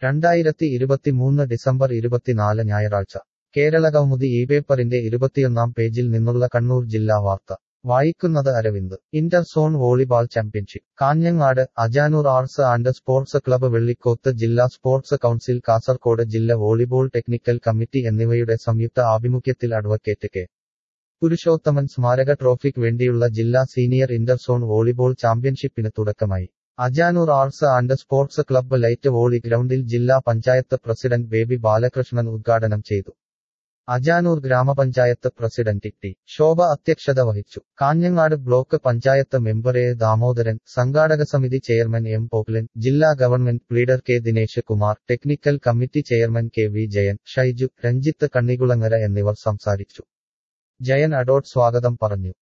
രണ്ടായിരത്തി ഇരുപത്തിമൂന്ന് ഡിസംബർ ഇരുപത്തിനാല് ഞായറാഴ്ച കേരള കൗമുദി ഈ പേപ്പറിന്റെ ഇരുപത്തിയൊന്നാം പേജിൽ നിന്നുള്ള കണ്ണൂർ ജില്ലാ വാർത്ത വായിക്കുന്നത് Aravind inter zone volleyball championship Kanhangad Ajanur arts and sports club Vellikoth ജില്ലാ സ്പോർട്സ് കൗൺസിൽ കാസർകോട് ജില്ല വോളിബോൾ ടെക്നിക്കൽ കമ്മിറ്റി എന്നിവയുടെ സംയുക്ത ആഭിമുഖ്യത്തിൽ അഡ്വക്കേറ്റ് കെ പുരുഷോത്തമൻ സ്മാരക ട്രോഫിക്ക് വേണ്ടിയുള്ള ജില്ലാ സീനിയർ ഇന്റർ സോൺ വോളിബോൾ ചാമ്പ്യൻഷിപ്പിന് തുടക്കമായി Ajanur arts and sports club light volley ഗ്രൗണ്ടിൽ ജില്ലാ പഞ്ചായത്ത് പ്രസിഡന്റ് ബേബി ബാലകൃഷ്ണൻ ഉദ്ഘാടനം ചെയ്തു അജാനൂർ ഗ്രാമപഞ്ചായത്ത് പ്രസിഡന്റ് ടി ശോഭ അധ്യക്ഷത വഹിച്ചു Kanhangad block panchayat member A Damodaran സംഘാടക സമിതി ചെയർമാൻ എം പോക്ലൻ ജില്ലാ government leader K Dinesh Kumar technical committee chairman K V Jayan Shaiju Ranjith Kannikulangara എന്നിവർ സംസാരിച്ചു ജയൻ അഡോട്ട് സ്വാഗതം പറഞ്ഞു